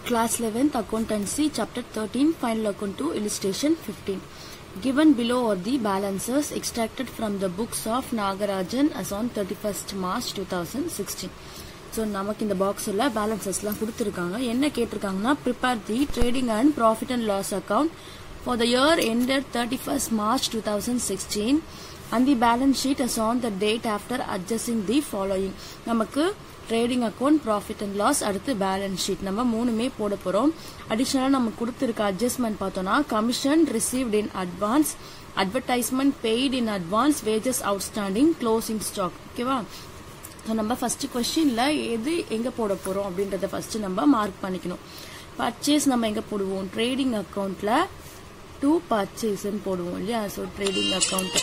Class 11th Accountancy Chapter 13 Final Account 2 Illustration 15 Given below are the balances extracted from the books of Nagarajan as on 31st March 2016 so நமக்கு இந்த பாக்ஸில் பேலன்சஸ்லாம் கொடுத்துருக்காங்க என்ன கேட்டிருக்காங்கன்னா prepare the trading and profit and loss account for the year ended thirty first March two thousand sixteen and the balance sheet as on the date after adjusting the following நமக்கு trading account profit and loss அடுத்து balance sheet நம்ம மூணுமே போட போகிறோம் அடிஷ்னலாக நம்ம கொடுத்துருக்க adjustment பார்த்தோம்னா commission received in advance advertisement paid in advance wages outstanding closing stock ஓகேவா ஸோ நம்ம ஃபர்ஸ்ட் கொஸ்டின்ல எது எங்க போட போறோம் அப்படின்றத ஃபர்ஸ்ட் நம்ம மார்க் பண்ணிக்கணும் பர்ச்சேஸ் நம்ம எங்க போடுவோம் ட்ரேடிங் அக்கௌண்ட்ல டூ பர்ச்சேஸ்ன்னு போடுவோம் இல்லையா so trading account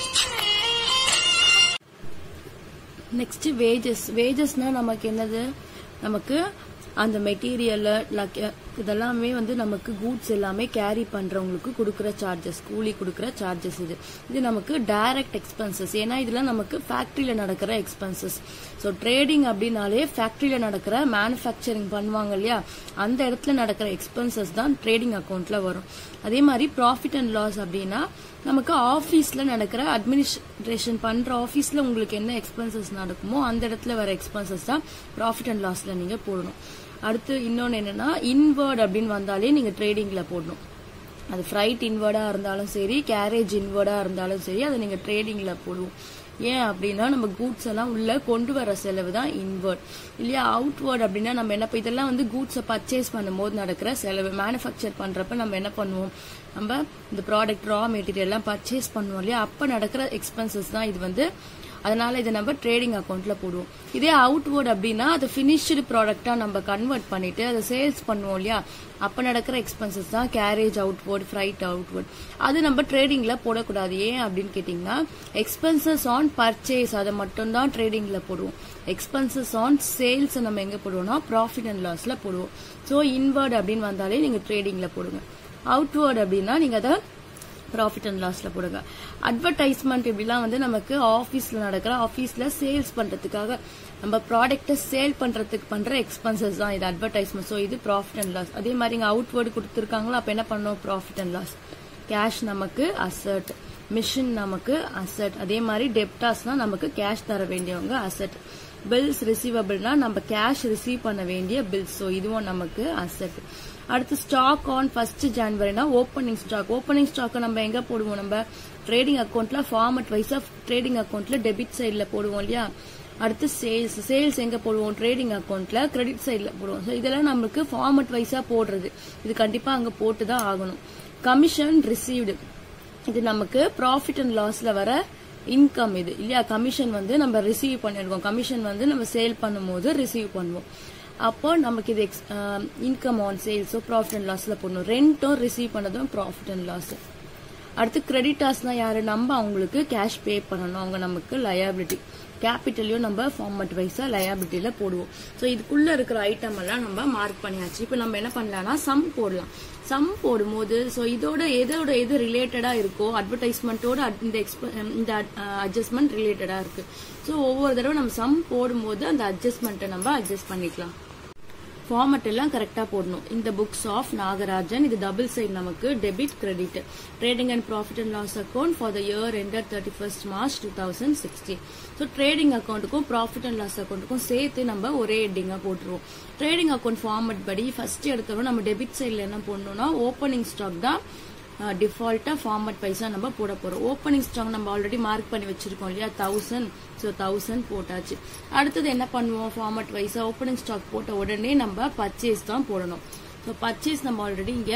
next wages வேஜஸ்னா நமக்கு என்னது நமக்கு அந்த மெட்டீரியல் இதெல்லாமே வந்து நமக்கு கூட்ஸ் எல்லாமே கேரி பண்றவங்களுக்கு கொடுக்குற சார்ஜஸ் கூலி கொடுக்குற சார்ஜஸ் இது இது நமக்கு டைரக்ட் எக்ஸ்பென்சஸ் ஏன்னா இதெல்லாம் நமக்கு ஃபேக்டரியில நடக்கிற எக்ஸ்பென்சஸ் ஸோ ட்ரேடிங் அப்படின்னாலே ஃபேக்டரியில நடக்கிற மேனுஃபேக்சரிங் பண்ணுவாங்க இல்லையா அந்த இடத்துல நடக்கிற எக்ஸ்பென்சஸ் தான் ட்ரேடிங் அக்கௌண்ட்ல வரும் அதே மாதிரி ப்ராஃபிட் அண்ட் லாஸ் அப்படின்னா நமக்கு ஆஃபீஸ்ல நடக்கிற அட்மினிஸ்ட்ரேஷன் பண்ற ஆஃபீஸ்ல உங்களுக்கு என்ன எக்ஸ்பென்சஸ் நடக்குமோ அந்த இடத்துல வர எக்ஸ்பென்சஸ் தான் ப்ராஃபிட் அண்ட் லாஸ்ல நீங்க போடணும் அடுத்து இன்னொன்று என்னன்னா இன்வேர்ட் அப்படின்னு வந்தாலே நீங்க ட்ரேடிங்ல போடணும் அது ஃப்ரைட் இன்வேர்டா இருந்தாலும் சரி கேரேஜ் இன்வேர்டா இருந்தாலும் சரி அதை நீங்க ட்ரேடிங்ல போடுவோம் ஏன் அப்படின்னா நம்ம கூட்ஸ் எல்லாம் உள்ள கொண்டு வர செலவு தான் இன்வெர்ட் இல்லையா அவுட்வேர்ட் அப்படின்னா நம்ம என்ன இதெல்லாம் வந்து கூட்ஸை பர்ச்சேஸ் பண்ணும்போது நடக்கிற செலவு மேனுஃபேக்சர் பண்றப்ப நம்ம என்ன பண்ணுவோம் நம்ம இந்த ப்ராடக்ட் ரா மெட்டீரியல் எல்லாம் பர்ச்சேஸ் பண்ணுவோம் இல்லையா அப்ப நடக்கிற எக்ஸ்பென்சஸ் தான் இது வந்து அதனால இதை நம்ம ட்ரேடிங் அக்கௌண்ட்ல போடுவோம் இதே அவுட்வேர்ட் அப்படின்னா அது பினிஷ்டு ப்ராடக்டா நம்ம கன்வெர்ட் பண்ணிட்டு அதை சேல்ஸ் பண்ணுவோம் இல்லையா அப்ப நடக்கிற எக்ஸ்பென்சஸ் தான் கேரேஜ் அவுட்வேர்ட் ஃப்ரைட் அவுட்வேர்ட் அது நம்ம ட்ரேடிங்ல போடக்கூடாது ஏன் அப்படின்னு கேட்டீங்கன்னா எக்ஸ்பென்சஸ் ஆன் பர்ச்சேஸ் அதை மட்டும் தான் ட்ரேடிங்ல போடுவோம் எக்ஸ்பென்சஸ் ஆன் சேல்ஸ் நம்ம எங்க போடுவோம்னா ப்ராஃபிட் அண்ட் லாஸ்ல போடுவோம் ஸோ இன்வர்ட் அப்படின்னு வந்தாலே நீங்க ட்ரேடிங்ல போடுங்க அவுட்வேர்ட் அப்படின்னா நீங்க அதை ப்ராஃபிட் அண்ட் லாஸ்ல போடுங்க அட்வர்டைஸ்மெண்ட் இப்படிலாம் வந்து நமக்கு ஆஃபீஸ்ல நடக்கிற ஆஃபீஸ்ல சேல்ஸ் பண்றதுக்காக நம்ம ப்ராடக்ட்டை சேல் பண்றதுக்கு பண்ற எக்ஸ்பென்சஸ் தான் இது அட்வர்டைஸ்மெண்ட் ஸோ இது ப்ராஃபிட் அண்ட் லாஸ் அதே மாதிரி இங்க அவுட்வேர்டு கொடுத்துருக்காங்களோ அப்ப என்ன பண்ணோம் ப்ராஃபிட் அண்ட் லாஸ் கேஷ் நமக்கு அசட் மிஷின் நமக்கு அசட் அதே மாதிரி டெப்டாஸ்னா நமக்கு கேஷ் தர வேண்டியவங்க அசட் பில்ஸ் ரிசீவபிள்னா நம்ம கேஷ் ரிசீவ் பண்ண வேண்டிய பில்ஸ் ஸோ இதுவும் நமக்கு அசட் அடுத்து ஸ்டாக் ஆன் ஃபர்ஸ்ட் ஜான்வரினா ஓப்பனிங் ஸ்டாக் ஓப்பனிங் ஸ்டாக் நம்ம எங்க போடுவோம் நம்ம ட்ரேடிங் அக்கௌண்ட்ல ஃபார்மட் வைஸா ட்ரேடிங் அக்கௌண்ட்ல டெபிட் சைட்ல போடுவோம் இல்லையா அடுத்து சேல்ஸ் சேல்ஸ் எங்க போடுவோம் ட்ரேடிங் அக்கௌண்ட்ல கிரெடிட் சைட்ல போடுவோம் ஸோ இதெல்லாம் நமக்கு ஃபார்மட் வைஸா போடுறது இது கண்டிப்பா அங்க போட்டு தான் ஆகணும் கமிஷன் ரிசீவ்டு இது நமக்கு ப்ராஃபிட் அண்ட் லாஸ்ல வர இன்கம் இது இல்லையா கமிஷன் வந்து நம்ம ரிசீவ் பண்ணிருக்கோம் கமிஷன் வந்து நம்ம சேல் பண்ணும்போது ரிசீவ் பண்ணுவோம் அப்போ நமக்கு இது இன்கம் ஆன் சேல்ஸோ ப்ராஃபிட் அண்ட் லாஸ்ல போடணும் ரெண்டும் ரிசீவ் பண்ணதும் ப்ராஃபிட் அண்ட் லாஸ் அடுத்து கிரெடிட்டாஸ்னா யாரு நம்ம அவங்களுக்கு கேஷ் பே பண்ணணும் அவங்க நமக்கு லயபிலிட்டி கேபிட்டலையும் நம்ம ஃபார்மட் வைஸா லயபிலிட்டியில போடுவோம் ஸோ இதுக்குள்ள இருக்கிற ஐட்டம் எல்லாம் நம்ம மார்க் பண்ணியாச்சு இப்போ நம்ம என்ன பண்ணலாம்னா சம் போடலாம் சம் போடும்போது ஸோ இதோட எதோட எது ரிலேட்டடா இருக்கோ அட்வர்டைஸ்மெண்ட்டோட இந்த இந்த அட்ஜஸ்ட்மெண்ட் ரிலேட்டடா இருக்கு ஸோ ஒவ்வொரு தடவை நம்ம சம் போடும்போது அந்த அட்ஜஸ்ட்மெண்ட்டை நம்ம அட்ஜஸ்ட் பண்ணிக்கலாம் ஃபார்மட் எல்லாம் கரெக்டா போடணும் இந்த புக்ஸ் ஆஃப் நாகராஜன் இது டபுள் சைடு நமக்கு debit credit trading and profit and loss account for the year ended thirty first March two thousand sixteen so trading அக்கௌண்ட்டுக்கும் ப்ராஃபிட் அண்ட் லாஸ் அக்கௌண்ட்டுக்கும் சேர்த்து நம்ம ஒரே ஹெட்டிங்கா போட்டுருவோம் ட்ரேடிங் அக்கௌண்ட் ஃபார்மட் படி ஃபர்ஸ்ட் எடுத்தவரை நம்ம டெபிட் சைட்ல என்ன பண்ணணும்னா ஓப்பனிங் ஸ்டாக் தான் டிஃபால்ட்டா ஃபார்மட் பைசா நம்ம போட போறோம் ஓப்பனிங் ஸ்டாக் நம்ம ஆல்ரெடி மார்க் பண்ணி வச்சிருக்கோம் இல்லையா தௌசண்ட் ஸோ தௌசண்ட் போட்டாச்சு அடுத்தது என்ன பண்ணுவோம் ஃபார்மட் வைஸா ஓப்பனிங் ஸ்டாக் போட்ட உடனே நம்ம பர்ச்சேஸ் தான் போடணும் ஸோ பர்ச்சேஸ் நம்ம ஆல்ரெடி இங்க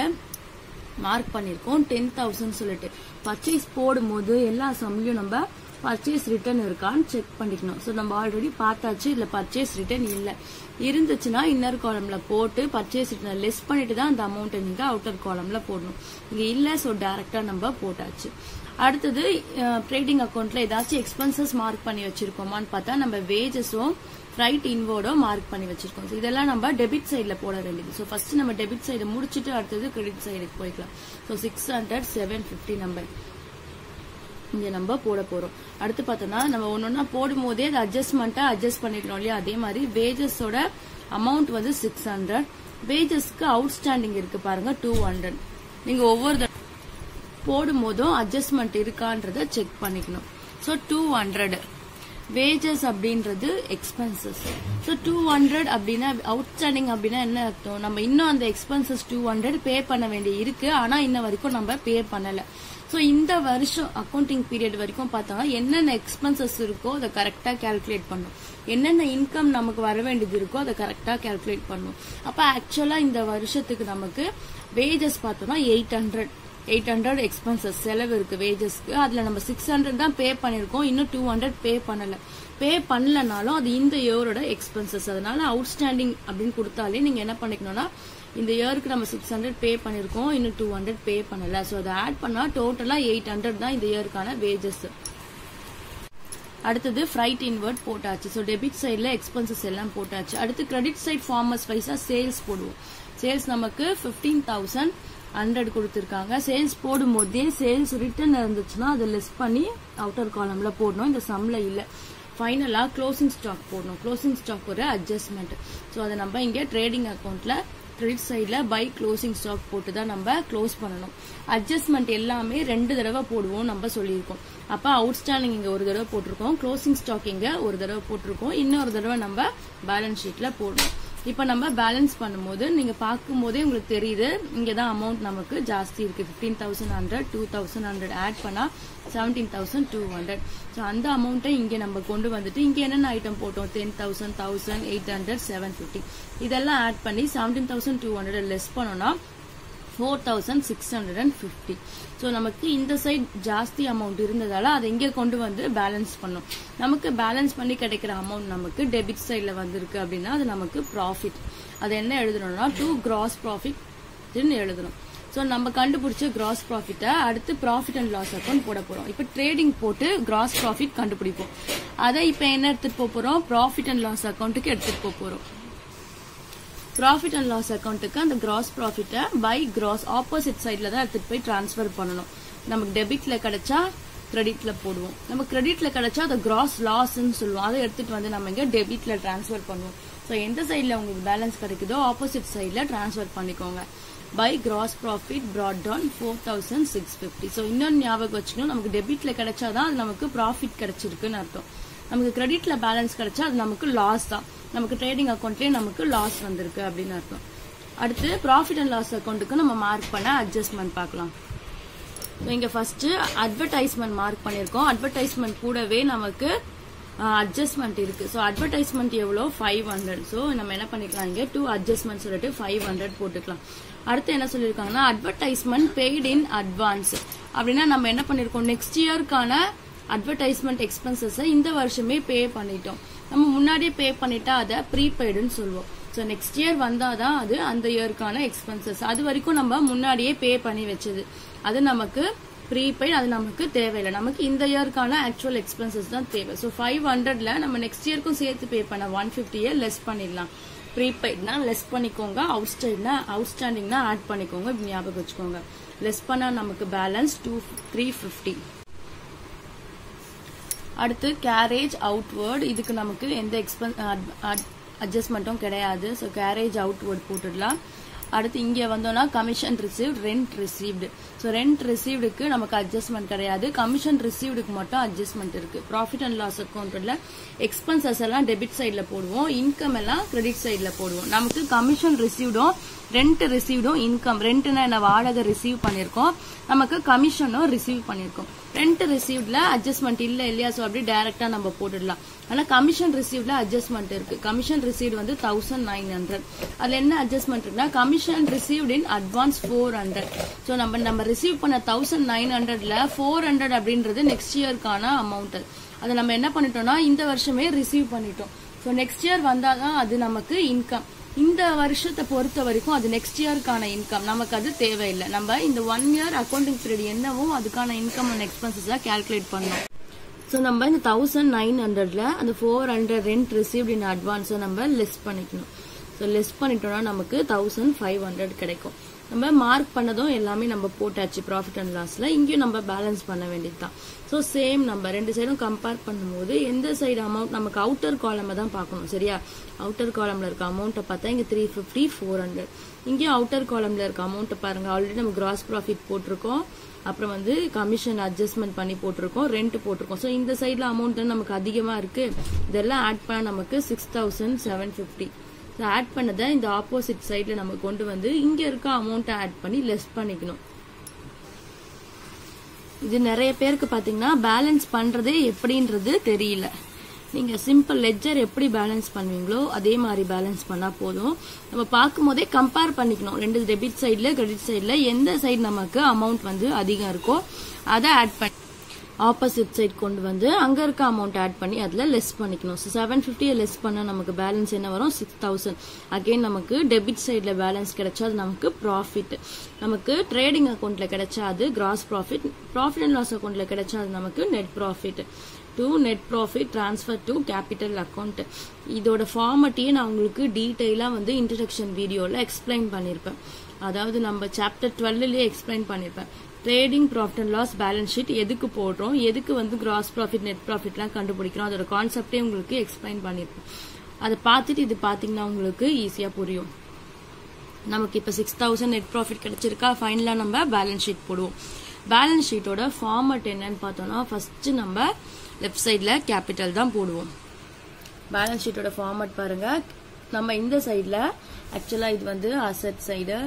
மார்க் பண்ணிருக்கோம் டென் தௌசண்ட் சொல்லிட்டு பர்ச்சேஸ் போடும்போது எல்லா சம்லையும் நம்ம பர்ச்சேஸ் ரிட்டர்ன் இருக்கான்னு செக் பண்ணிக்கணும் ஸோ நம்ம ஆல்ரெடி பார்த்தாச்சு இதுல பர்ச்சேஸ் ரிட்டர்ன் இல்லை இருந்துச்சுன்னா இன்னர் காலம்ல போட்டு பர்ச்சேஸ் ரிட்டர்ன் லெஸ் பண்ணிட்டு தான் அந்த அமௌண்ட்டை நீங்க அவுட்டர் காலம்ல போடணும் இங்க இல்ல ஸோ டைரக்டா நம்ம போட்டாச்சு அடுத்தது ட்ரேடிங் அக்கௌண்ட்ல ஏதாச்சும் எக்ஸ்பென்சஸ் மார்க் பண்ணி வச்சிருக்கோமான்னு பார்த்தா நம்ம வேஜஸும் ஃப்ரைட் இன்வோர்டோ மார்க் பண்ணி வச்சிருக்கோம் இதெல்லாம் நம்ம டெபிட் சைட்ல போட வேண்டியது ஸோ ஃபர்ஸ்ட் நம்ம டெபிட் சைடு முடிச்சுட்டு அடுத்தது கிரெடிட் சைடுக்கு போய்க்கலாம் so six hundred seven fifty number இங்க நம்ம போட போறோம் அடுத்து பார்த்தோம்னா நம்ம ஒன்னொன்னா போடும் போதே அது அட்ஜஸ்ட்மெண்ட்டா அட்ஜஸ்ட் பண்ணிக்கணும் இல்லையா அதே மாதிரி வேஜஸோட அமௌண்ட் வந்து சிக்ஸ் ஹண்ட்ரட் வேஜஸ்க்கு அவுட்ஸ்டாண்டிங் இருக்கு பாருங்க டூ ஹண்ட்ரட் நீங்க ஒவ்வொரு தடவை போடும் போதும் அட்ஜஸ்ட்மெண்ட் இருக்கான்றத செக் பண்ணிக்கணும் ஸோ டூ ஹண்ட்ரட் வேஜஸ் அப்படின்றது எக்ஸ்பென்சஸ் ஸோ டூ ஹண்ட்ரட் அப்படின்னா அவுட்ஸ்டாண்டிங் அப்படின்னா என்ன அர்த்தம் நம்ம இன்னும் அந்த எக்ஸ்பென்சஸ் டூ ஹண்ட்ரட் பே பண்ண வேண்டிய இருக்கு ஆனா இன்ன வரைக்கும் நம்ம பே பண்ணல ஸோ இந்த வருஷம் அக்கௌண்டிங் பீரியட் வரைக்கும் பார்த்தோம்னா என்னென்ன எக்ஸ்பென்சஸ் இருக்கோ அதை கரெக்டா கால்குலேட் பண்ணும் என்னென்ன இன்கம் நமக்கு வர வேண்டியது இருக்கோ அதை கரெக்டா கால்குலேட் பண்ணும் அப்ப ஆக்சுவலா இந்த வருஷத்துக்கு நமக்கு வேஜஸ் பார்த்தோம்னா eight hundred eight hundred expenses செலவு இருக்கு வேஜஸ்க்கு அதுல நம்ம சிக்ஸ் ஹண்ட்ரட் தான் பே பண்ணிருக்கோம் இன்னும் டூ ஹண்ட்ரட் பே பண்ணல பே பண்ணலனாலும் அது இந்த இயரோட எக்ஸ்பென்சஸ் அதனால அவுட்ஸ்டாண்டிங் அப்படின்னு கொடுத்தாலே நீங்க என்ன பண்ணிக்கணும்னா இந்த இயருக்கு நம்ம சிக்ஸ் ஹண்ட்ரட் பே பண்ணிருக்கோம் இன்னும் டூ ஹண்ட்ரட் பே பண்ணல ஸோ அதை ஆட் பண்ணா டோட்டலா எயிட் ஹண்ட்ரட் தான் இந்த இயருக்கான வேஜஸ் அடுத்தது ஃப்ரைட் இன்வெர்ட் போட்டாச்சு ஸோ டெபிட் சைடில் எக்ஸ்பென்சஸ் எல்லாம் போட்டாச்சு அடுத்து கிரெடிட் சைட் ஃபார்மர்ஸ் வைஸாக சேல்ஸ் போடுவோம் சேல்ஸ் நமக்கு ஃபிஃப்டீன் தௌசண்ட் ஹண்ட்ரட் கொடுத்துருக்காங்க சேல்ஸ் போடும்போதே சேல்ஸ் ரிட்டர்ன் இருந்துச்சுன்னா அதை லெஸ் பண்ணி அவுட்டர் காலம்ல போடணும் இந்த சம்ல இல்லை ஃபைனலாக க்ளோசிங் ஸ்டாக் போடணும் க்ளோசிங் ஸ்டாக் ஒரு அட்ஜஸ்ட்மெண்ட் ஸோ அதை நம்ம இங்கே ட்ரேடிங் அக்கௌண்ட்ல கிரெடிட் சைடில் பை க்ளோசிங் ஸ்டாக் போட்டு தான் நம்ம க்ளோஸ் பண்ணணும் அட்ஜஸ்ட்மெண்ட் எல்லாமே ரெண்டு தடவை போடுவோம் நம்ம சொல்லியிருக்கோம் அப்போ அவுட்ஸ்டாண்டிங் இங்கே ஒரு தடவை போட்டிருக்கோம் க்ளோசிங் ஸ்டாக் இங்கே ஒரு தடவை போட்டிருக்கோம் இன்னொரு தடவை நம்ம பேலன்ஸ் ஷீட்டில் போடணும் இப்போ நம்ம பேலன்ஸ் பண்ணும்போது நீங்க பார்க்கும் போதே உங்களுக்கு தெரியுது இங்க தான் அமௌண்ட் நமக்கு ஜாஸ்தி இருக்கு fifteen thousand hundred two thousand hundred add பண்ணா seventeen thousand two hundred so அந்த அமௌண்ட்டை இங்க நம்ம கொண்டு வந்துட்டு இங்க என்னென்ன ஐட்டம் போட்டோம் ten thousand thousand eight hundred seven fifty இதெல்லாம் ஆட் பண்ணி seventeen thousand two hundred less பண்ணோம்னா four thousand six hundred and fifty so நமக்கு இந்த சைட் ஜாஸ்தி அமௌண்ட் இருந்ததால அதை இங்கே கொண்டு வந்து பேலன்ஸ் பண்ணும் நமக்கு பேலன்ஸ் பண்ணி கிடைக்கிற அமௌண்ட் நமக்கு டெபிட் சைடில் வந்திருக்கு அப்படின்னா அது நமக்கு ப்ராஃபிட் அது என்ன எழுதணும்னா டூ கிராஸ் ப்ராஃபிட்னு எழுதணும் ஸோ நம்ம கண்டுபிடிச்ச கிராஸ் ப்ராஃபிட்டை அடுத்து ப்ராஃபிட் அண்ட் லாஸ் அக்கௌண்ட் போட போகிறோம் இப்போ ட்ரேடிங் போட்டு கிராஸ் ப்ராஃபிட் கண்டுபிடிப்போம் அதை இப்போ என்ன எடுத்துகிட்டு போக போகிறோம் ப்ராஃபிட் அண்ட் லாஸ் அக்கௌண்ட்டுக்கு எடுத்துகிட்டு போக போகிறோம் ப்ராஃபிட் அண்ட் லாஸ் அக்கௌண்ட்டுக்கு அந்த கிராஸ் ப்ராஃபிட்டை பை கிராஸ் ஆப்போசிட் சைடில் தான் எடுத்துகிட்டு போய் ட்ரான்ஸ்ஃபர் பண்ணணும் நமக்கு டெபிட்ல கிடைச்சா கிரெடிட்ல போடுவோம் நம்ம கிரெடிட்ல கிடைச்சா அதை கிராஸ் லாஸ்ன்னு சொல்லுவோம் அதை எடுத்துட்டு வந்து நம்ம இங்க டெபிட்ல டிரான்ஸ்ஃபர் பண்ணுவோம் ஸோ எந்த சைடில் உங்களுக்கு பேலன்ஸ் கிடைக்குதோ ஆப்போசிட் சைடில் டிரான்ஸ்ஃபர் பண்ணிக்கோங்க by gross profit brought down four thousand six fifty so இன்னொன்று ஞாபகம் வச்சுக்கணும் நமக்கு டெபிட்ல கிடைச்சாதான் அது நமக்கு ப்ராஃபிட் கிடைச்சிருக்குன்னு அர்த்தம் நமக்கு கிரெடிட்ல பேலன்ஸ் கிடைச்சா அது நமக்கு லாஸ் தான் நமக்கு ட்ரேடிங் அக்கௌண்ட்லயே நமக்கு லாஸ் வந்திருக்கு அப்படின்னு அர்த்தம் அடுத்து ப்ராஃபிட் அண்ட் லாஸ் அக்கௌண்ட்டுக்கு நம்ம மார்க் பண்ண அட்ஜஸ்ட்மெண்ட் பார்க்கலாம் இங்க ஃபர்ஸ்ட் அட்வர்டைஸ்மெண்ட் மார்க் பண்ணிருக்கோம் அட்வர்டைஸ்மெண்ட் கூடவே நமக்கு அட்ஜஸ்ட்மெண்ட் இருக்கு ஸோ அட்வர்டைஸ்மெண்ட் எவ்வளோ ஃபைவ் ஹண்ட்ரட் ஸோ நம்ம என்ன பண்ணிக்கலாம் இங்க டூ அட்ஜஸ்ட்மெண்ட் சொல்லிட்டு ஃபைவ் ஹண்ட்ரட் போட்டுக்கலாம் அடுத்து என்ன சொல்லியிருக்காங்கன்னா அட்வர்டைஸ்மெண்ட் பெய்ட் இன் அட்வான்ஸ் அப்படின்னா நம்ம என்ன பண்ணிருக்கோம் நெக்ஸ்ட் இயர்க்கான அட்வர்டைஸ்மெண்ட் எக்ஸ்பென்சஸை இந்த வருஷமே பே பண்ணிட்டோம் நம்ம முன்னாடியே பே பண்ணிட்டா அதை ப்ரீபெய்டுன்னு சொல்லுவோம் ஸோ நெக்ஸ்ட் இயர் வந்தாதான் அது அந்த இயர்க்கான எக்ஸ்பென்சஸ் அது வரைக்கும் நம்ம முன்னாடியே பே பண்ணி வச்சது அது நமக்கு ப்ரீபெய்ட் அது நமக்கு தேவையில்லை நமக்கு இந்த இயர்க்கான ஆக்சுவல் எக்ஸ்பென்சஸ் தான் தேவை ஸோ ஃபைவ் ஹண்ட்ரட்ல நம்ம நெக்ஸ்ட் இயர்க்கும் சேர்த்து பே பண்ண ஒன் ஃபிஃப்டியை லெஸ் பண்ணிடலாம் ப்ரீபெய்ட்னா லெஸ் பண்ணிக்கோங்க அவுட்ஸ்டைட்னா அவுட்ஸ்டாண்டிங்னா ஆட் பண்ணிக்கோங்க இப்படி ஞாபகம் வச்சுக்கோங்க லெஸ் பண்ணா நமக்கு பேலன்ஸ் டூ த்ரீ ஃபிஃப்டி அடுத்து கேரேஜ் அவுட்வேர்ட் இதுக்கு நமக்கு எந்த எக்ஸ்பென் அட்ஜஸ்ட்மெண்ட்டும் கிடையாது ஸோ கேரேஜ் அவுட்வேர்ட் போட்டுடலாம் அடுத்து இங்கே வந்தோம்னா commission received rent received so rent ரிசீவ்டுக்கு நமக்கு அட்ஜஸ்ட்மெண்ட் கிடையாது கமிஷன் ரிசீவ்டுக்கு மட்டும் அட்ஜஸ்ட்மெண்ட் இருக்கு ப்ராஃபிட் அண்ட் லாஸ் அக்கௌண்ட்ல எக்ஸ்பென்சஸ் எல்லாம் டெபிட் சைடில் போடுவோம் இன்கம் எல்லாம் கிரெடிட் சைடில் போடுவோம் நமக்கு கமிஷன் ரிசீவ்டும் ரெண்ட் ரிசீவ்டும் இன்கம் ரெண்ட்னா என்ன வாடகை ரிசீவ் பண்ணியிருக்கோம் நமக்கு கமிஷனும் ரிசீவ் பண்ணியிருக்கோம் ரெண்ட் ரிசீவ்ட்ல அட்ஜஸ்ட்மெண்ட் இல்ல இல்லையா ஸோ அப்படியே டைரக்டா நம்ம போட்டுடலாம் ஆனா கமிஷன் ரிசீவ்ல அட்ஜஸ்ட்மெண்ட் இருக்கு கமிஷன் ரிசீவ் வந்து தௌசண்ட் நைன் ஹண்ட்ரட் அதுல என்ன அட்ஜஸ்ட்மெண்ட் இருக்குன்னா commission received in advance four hundred so நம்ம நம்ம ரிசீவ் பண்ண தௌசண்ட் நைன் ஹண்ட்ரட்ல ஃபோர் ஹண்ட்ரட் அப்படின்றது நெக்ஸ்ட் இயர்க்கான அமௌண்ட் அதை நம்ம என்ன பண்ணிட்டோம்னா இந்த வருஷமே ரிசீவ் பண்ணிட்டோம் ஸோ நெக்ஸ்ட் இயர் வந்தாதான் அது நமக்கு இன்கம் இந்த வருஷத்தை பொறுத்த வரைக்கும் அது நெக்ஸ்ட் இயர்க்கான இன்கம் நமக்கு அது தேவையில்லை நம்ம இந்த ஒன் இயர் அக்கௌண்டிங் பீரியட் என்னவோ அதுக்கான இன்கம் அண்ட் எக்ஸ்பென்சஸ் கால்குலேட் பண்ணோம் ஸோ நம்ம இந்த தௌசண்ட் நைன் ஹண்ட்ரட்ல அந்த four hundred rent received in அட்வான்ஸை நம்ம லெஸ் பண்ணிக்கணும் ஸோ லெஸ் பண்ணிட்டோம்னா நமக்கு தௌசண்ட் ஃபைவ் ஹண்ட்ரட் கிடைக்கும் நம்ம மார்க் பண்ணதும் எல்லாமே நம்ம போட்டாச்சு ப்ராஃபிட் அண்ட் லாஸ்ல இங்கேயும் நம்ம பேலன்ஸ் பண்ண வேண்டியது தான் ஸோ சேம் நம்ம ரெண்டு சைடும் கம்பேர் பண்ணும்போது எந்த சைடு அமௌண்ட் நமக்கு அவுட்டர் காலமை தான் பார்க்கணும் சரியா அவுட்டர் காலம்ல இருக்க அமௌண்ட்டை பார்த்தா இங்க த்ரீ ஃபிஃப்டி ஃபோர் ஹண்ட்ரட் இங்கேயும் அவுட்டர் காலம்ல இருக்க அமௌண்ட்டை பாருங்க ஆல்ரெடி நம்ம கிராஸ் ப்ராஃபிட் போட்டிருக்கோம் அப்புறம் வந்து கமிஷன் அட்ஜஸ்ட்மெண்ட் பண்ணி போட்டிருக்கோம் ரெண்ட் போட்டிருக்கோம் ஸோ இந்த சைடில் அமௌண்ட் நமக்கு அதிகமாக இருக்கு இதெல்லாம் ஆட் பண்ண நமக்கு six thousand seven fifty add பண்ணதை இந்த ஆப்போசிட் சைடில் நம்ம கொண்டு வந்து இங்கே இருக்க அமௌண்ட்டை ஆட் பண்ணி லெஸ் பண்ணிக்கணும் இது நிறைய பேருக்கு பார்த்தீங்கன்னா பேலன்ஸ் பண்ணுறதே எப்படின்றது தெரியல நீங்கள் சிம்பிள் லெஜர் எப்படி பேலன்ஸ் பண்ணுவீங்களோ அதே மாதிரி பேலன்ஸ் பண்ணால் போதும் நம்ம பார்க்கும்போதே கம்பேர் பண்ணிக்கணும் ரெண்டு டெபிட் சைடில் கிரெடிட் சைடில் எந்த சைடு நமக்கு அமௌண்ட் வந்து அதிகம் இருக்கோ அதை ஆட் பண்ணி ஆப்போசிட் சைட் கொண்டு வந்து அங்கே இருக்க அமௌண்ட் ஆட் பண்ணி அதில் லெஸ் பண்ணிக்கணும் ஸோ செவன் ஃபிஃப்டியை லெஸ் பண்ணால் நமக்கு பேலன்ஸ் என்ன வரும் சிக்ஸ் தௌசண்ட் அகெயின் நமக்கு டெபிட் சைடில் பேலன்ஸ் கிடைச்சா அது நமக்கு ப்ராஃபிட் நமக்கு ட்ரேடிங் அக்கௌண்ட்டில் கிடைச்சா அது gross profit profit and loss அக்கௌண்ட்டில் கிடைச்சா அது நமக்கு net profit to net profit transfer to capital account இதோட ஃபார்மட்டையே நான் உங்களுக்கு டீட்டெயிலாக வந்து இன்ட்ரடக்ஷன் வீடியோவில் எக்ஸ்பிளைன் பண்ணியிருப்பேன் அதாவது நம்ம சாப்டர் டுவெல்லே எக்ஸ்பிளைன் பண்ணியிருப்பேன் trading profit and loss balance sheet எதுக்கு போடுறோம் எதுக்கு வந்து கிராஸ் ப்ராஃபிட் நெட் ப்ராஃபிட்லாம் கண்டுபிடிக்கிறோம் அதோட கான்செப்டே உங்களுக்கு எக்ஸ்பிளைன் பண்ணியிருப்பேன் அதை பார்த்துட்டு இது பார்த்தீங்கன்னா உங்களுக்கு ஈஸியாக புரியும் நமக்கு இப்போ சிக்ஸ் தௌசண்ட் நெட் ப்ராஃபிட் கிடைச்சிருக்கா ஃபைனலாக நம்ம பேலன்ஸ் ஷீட் போடுவோம் பேலன்ஸ் ஷீட்டோட ஃபார்மட் என்னன்னு பார்த்தோம்னா ஃபர்ஸ்ட் நம்ம லெஃப்ட் சைடில் கேபிட்டல் தான் போடுவோம் பேலன்ஸ் ஷீட்டோட ஃபார்மட் பாருங்க நம்ம இந்த சைடில் ஆக்சுவலாக இது வந்து அசட் சைடு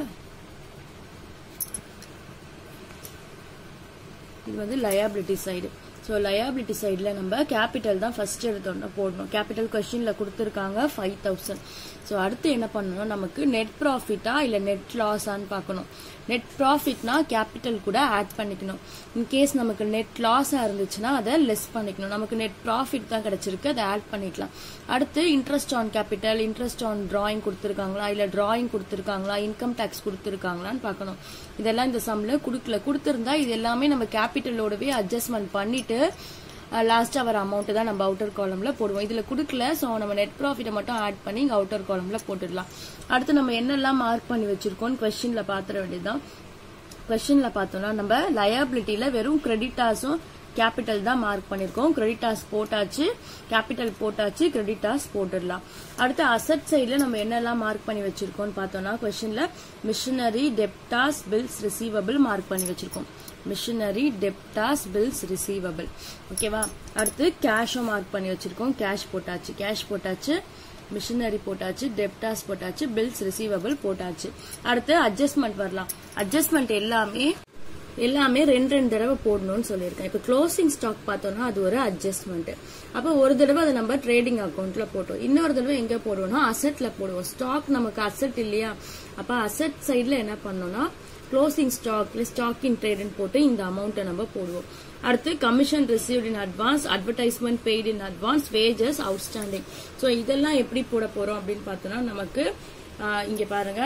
இது வந்து லயபிலிட்டி சைடு ஸோ லயபிலிட்டி சைடில் நம்ம கேபிட்டல் தான் ஃபர்ஸ்ட் எடுத்தோம்னா போடணும் கேபிட்டல் கொஸ்டினில் கொடுத்துருக்காங்க ஃபைவ் தௌசண்ட் ஸோ அடுத்து என்ன பண்ணணும் நமக்கு நெட் ப்ராஃபிட்டா இல்லை நெட் லாஸான்னு பார்க்கணும் நெட் ப்ராஃபிட்னா கேபிட்டல் கூட ஆட் பண்ணிக்கணும் இன்கேஸ் நமக்கு நெட் லாஸாக இருந்துச்சுன்னா அதை லெஸ் பண்ணிக்கணும் நமக்கு நெட் ப்ராஃபிட் தான் கிடைச்சிருக்கு அதை ஆட் பண்ணிக்கலாம் அடுத்து interest on capital interest on drawing கொடுத்துருக்காங்களா இல்லை டிராயிங் கொடுத்துருக்காங்களா இன்கம் டேக்ஸ் கொடுத்துருக்காங்களான்னு பார்க்கணும் இதெல்லாம் இந்த சம்மில் கொடுக்கல கொடுத்துருந்தா இது எல்லாமே நம்ம கேபிட்டலோடவே அட்ஜஸ்ட்மெண்ட் பண்ணிட்டு லாஸ்ட்டாக வர அமௌண்ட்டு தான் நம்ம அவுட்டர் காலமில் போடுவோம் இதில் கொடுக்கல ஸோ நம்ம நெட் ப்ராஃபிட்டை மட்டும் ஆட் பண்ணி இங்கே அவுட்டர் காலமில் போட்டுடலாம் அடுத்து நம்ம என்னெல்லாம் மார்க் பண்ணி வச்சிருக்கோம் கொஸ்டினில் பார்த்துட வேண்டியதுதான் கொஸ்டினில் பார்த்தோம்னா நம்ம லயபிலிட்டியில் வெறும் கிரெடிட்டாஸும் கேபிட்டல் தான் மார்க் பண்ணிருக்கோம் கிரெடிட்டாஸ் போட்டாச்சு கேபிட்டல் போட்டாச்சு கிரெடிட்டாஸ் போட்டுடலாம் அடுத்து அசட் சைடில் நம்ம என்னெல்லாம் மார்க் பண்ணி வச்சிருக்கோம்னு பார்த்தோம்னா கொஸ்டின்ல machinery debtors bills receivable mark பண்ணி வச்சிருக்கோம் மிஷினரி டெப்டாஸ் பில்ஸ் ரிசீவபிள் ஓகேவா அடுத்து கேஷும் மார்க் பண்ணி வச்சிருக்கோம் கேஷ் போட்டாச்சு கேஷ் போட்டாச்சு மிஷினரி போட்டாச்சு டெப்டாஸ் போட்டாச்சு பில்ஸ் ரிசீவபிள் போட்டாச்சு அடுத்து அட்ஜஸ்ட்மெண்ட் வரலாம் அட்ஜஸ்ட்மெண்ட் எல்லாமே எல்லாமே ரெண்டு ரெண்டு தடவை போடணும்னு சொல்லியிருக்கேன் இப்போ க்ளோசிங் ஸ்டாக் பார்த்தோம்னா அது ஒரு அட்ஜஸ்ட்மெண்ட் அப்போ ஒரு தடவை அதை நம்ம ட்ரேடிங் அக்கௌண்ட்ல போட்டோம் இன்னொரு தடவை எங்க போடுவோம்னா அசெட்ல போடுவோம் ஸ்டாக் நமக்கு அசெட் இல்லையா அப்ப அசெட் சைட்ல என்ன பண்ணோம்னா க்ளோசிங் ஸ்டாக் இல்லை ஸ்டாக் இன் ட்ரேட்னு போட்டு இந்த அமௌண்ட்டை நம்ம போடுவோம் அடுத்து commission received in advance advertisement paid in advance wages outstanding so இதெல்லாம் எப்படி போட போறோம் அப்படின்னு பார்த்தோம்னா நமக்கு ஆஹ், இங்க பாருங்க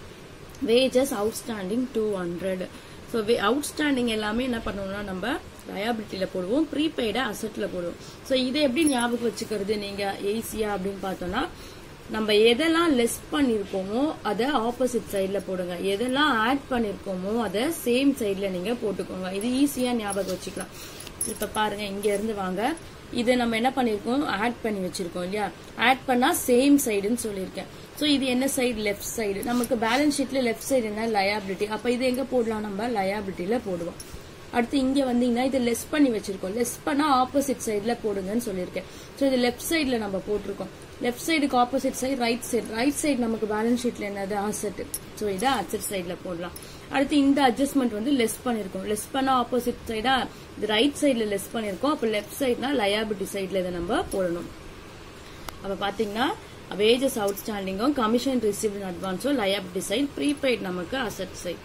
wages outstanding two hundred so outstanding எல்லாமே என்ன பண்ணுவோம்னா நம்ம லயபிலிட்டியில் போடுவோம் ப்ரீபெய்டை அசெட்டில் போடுவோம் ஸோ இதை எப்படி ஞாபகம் வச்சுக்கிறது நீங்கள் ஈஸியா அப்படின்னு பார்த்தோம்னா நம்ம எதெல்லாம் லெஸ் பண்ணியிருக்கோமோ அதை ஆப்போசிட் சைடில் போடுங்க எதெல்லாம் ஆட் பண்ணியிருக்கோமோ அதை சேம் சைடில் நீங்கள் போட்டுக்கோங்க இது ஈஸியாக ஞாபகம் வச்சுக்கலாம் இப்போ பாருங்க இங்க இருந்து வாங்க இதை நம்ம என்ன பண்ணியிருக்கோம் ஆட் பண்ணி வச்சிருக்கோம் இல்லையா ஆட் பண்ணா சேம் சைடுன்னு சொல்லியிருக்கேன் ஸோ இது என்ன சைடு லெஃப்ட் சைடு நமக்கு பேலன்ஸ் ஷீட்ல லெஃப்ட் சைடு என்ன லயாபிலிட்டி அப்ப இது எங்க போடலாம் நம்ம லயாபிலிட்டியில போடுவோம் அடுத்து இங்க வந்தீங்கன்னா இது லெஸ் பண்ணி வச்சிருக்கோம் லெஸ் பண்ணா ஆப்போசிட் சைடுல போடுங்கன்னு சொல்லியிருக்கேன் ஸோ இது லெஃப்ட் சைடுல நம்ம போட்டிருக்கோம் லெஃப்ட் சைடுக்கு opposite side right side right side நமக்கு பேலன்ஸ் ஷீட்ல என்னது அசெட் ஸோ இதை அசெட் சைடுல போடலாம் அடுத்து இந்த அட்ஜஸ்ட்மெண்ட் வந்து லெஸ் பண்ணிருக்கோம் லெஸ் பண்ணா ஆப்போசிட் சைடா இது ரைட் சைடுல லெஸ் பண்ணிருக்கோம் அப்ப லெஃப்ட் சைடுனா லயாபிலிட்டி சைடுல இதை நம்ம போடணும் அப்ப பாத்தீங்கன்னா வேஜஸ் அவுட்ஸ்டாண்டிங்கும் கமிஷன் ரிசீவ் இன் அட்வான்ஸும் லயாபிலிட்டி சைடு ப்ரீபெய்ட் நமக்கு அசெட் சைடு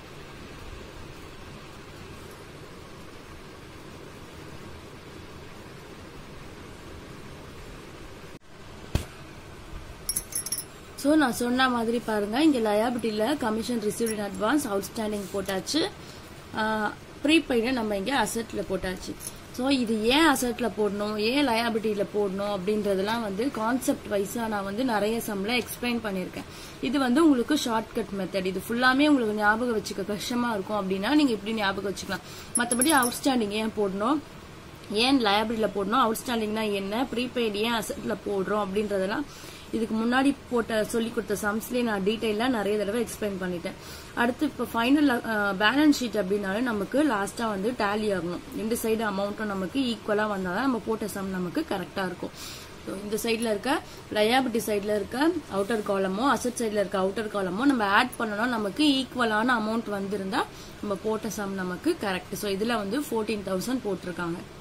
ஸோ நான் சொன்ன மாதிரி பாருங்க இங்க லயாபிலிட்டியில commission receive in advance outstanding போட்டாச்சு ப்ரீபெய்டு நம்ம இங்க அசெட்ல போட்டாச்சு ஸோ இது ஏன் அசட்ல போடணும் ஏன் லயபிலிட்டியில போடணும் அப்படின்றதெல்லாம் வந்து கான்செப்ட் வைஸா நான் வந்து நிறைய சம்ல எக்ஸ்பிளைன் பண்ணியிருக்கேன் இது வந்து உங்களுக்கு ஷார்ட்கட் மெத்தட் இது ஃபுல்லாமே உங்களுக்கு ஞாபகம் வச்சுக்க கஷ்டமா இருக்கும் அப்படின்னா நீங்க இப்படி ஞாபகம் வச்சுக்கலாம் மற்றபடி அவுட்ஸ்டாண்டிங் ஏன் போடணும் ஏன் லயபிலிட்டியில் போடணும் அவுட்ஸ்டாண்டிங்னா என்ன ப்ரீபெய்டு ஏன் அசட்ல போடுறோம் அப்படின்றதெல்லாம் இதுக்கு முன்னாடி போட்ட சொல்லி கொடுத்த சம்ஸ்லேயே நான் டீட்டெயிலாக நிறைய தடவை எக்ஸ்பிளைன் பண்ணிட்டேன் அடுத்து இப்போ ஃபைனல் பேலன்ஸ் ஷீட் அப்படின்னாலே நமக்கு லாஸ்ட்டாக வந்து டேலி ஆகணும் ரெண்டு சைடு அமௌண்ட்டும் நமக்கு ஈக்குவலாக வந்தால் தான் நம்ம போட்ட சம் நமக்கு கரெக்டாக இருக்கும் ஸோ இந்த சைடில் இருக்க லயாபிலிட்டி சைடில் இருக்க அவுட்டர் காலமோ அசட் சைடில் இருக்க அவுட்டர் காலமோ நம்ம ஆட் பண்ணணும் நமக்கு ஈக்குவலான அமௌண்ட் வந்திருந்தா நம்ம போட்ட சம் நமக்கு கரெக்ட் ஸோ இதில் வந்து ஃபோர்டீன் தௌசண்ட் போட்டிருக்காங்க